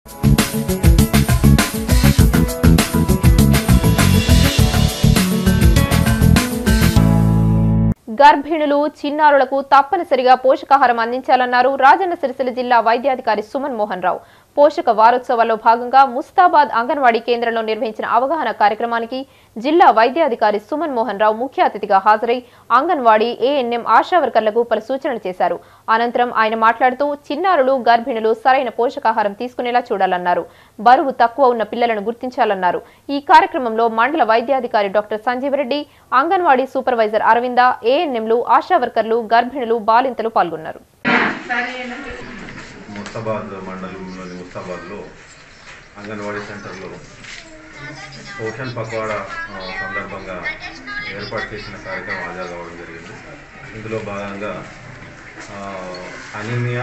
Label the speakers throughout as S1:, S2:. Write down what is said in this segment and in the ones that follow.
S1: గర్భిణులు చిన్నారులకు తప్పనిసరిగా పోషకాహారం అందించాలన్నారు రాజన్న సిరిసిల్ల జిల్లా వైద్యాధికారి సుమన్ మోహన్ రావు పోషక వారోత్సవాల్లో భాగంగా ముస్తాబాద్ అంగన్వాడీ కేంద్రంలో నిర్వహించిన అవగాహన కార్యక్రమానికి జిల్లా వైద్యాధికారి సుమన్ మోహన్ రావు ముఖ్య అతిథిగా హాజరై అంగన్వాడీ ఏఎన్ఎం ఆశా వర్కర్లకు పలు సూచనలు చేశారు అనంతరం ఆయన మాట్లాడుతూ చిన్నారులు గర్భిణులు సరైన పోషకాహారం తీసుకునేలా చూడాలన్నారు బరువు తక్కువ ఉన్న పిల్లలను గుర్తించాలన్నారు ఈ కార్యక్రమంలో మండల వైద్యాధికారి డాక్టర్ సంజీవరెడ్డి అంగన్వాడీ సూపర్వైజర్ అరవింద ఏఎన్ఎంలు ఆశా వర్కర్లు గర్భిణులు బాలింతలు పాల్గొన్నారు
S2: ముస్తాబాద్ మండలంలోని ముస్తాబాద్లో అంగన్వాడీ సెంటర్లో పోషణ్ పక్వాడా ఆ, సందర్భంగా ఏర్పాటు చేసిన కార్యక్రమం హాజరు కావడం జరిగింది ఇందులో భాగంగా ఆ, అనీమియా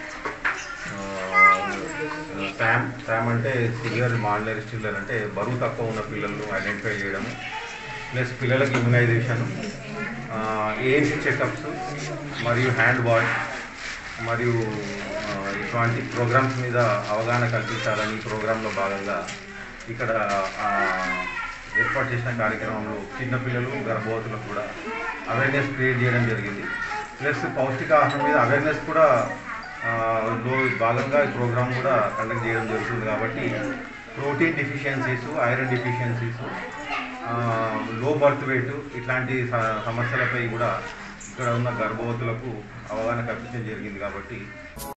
S2: శామ్ శామ్ అంటే సివియర్ మాల్నరీ చిల్డ్రన్ అంటే బరువు తక్కువ ఉన్న పిల్లలను ఐడెంటిఫై చేయడము ప్లస్ పిల్లలకి ఇమ్యునైజేషన్ ఏజ్ చెకప్స్ మరియు హ్యాండ్ వాష్ మరియు ఆ, ఇటువంటి ప్రోగ్రామ్స్ మీద అవగాహన కల్పించాలని ఈ ప్రోగ్రాంలో భాగంగా ఇక్కడ ఆ, ఏర్పాటు చేసిన కార్యక్రమంలో చిన్నపిల్లలు గర్భవతులకు కూడా అవేర్నెస్ క్రియేట్ చేయడం జరిగింది ప్లస్ పౌష్టికాహారం మీద అవేర్నెస్ కూడా ఆ, లో భాగంగా ఈ ప్రోగ్రామ్ కూడా కండక్ట్ చేయడం జరుగుతుంది కాబట్టి protein deficiencies iron deficiencies low birth weight ఇట్లాంటి స- సమస్యలపై కూడా ఇక్కడ ఉన్న గర్భవతులకు అవగాహన కల్పించడం జరిగింది కాబట్టి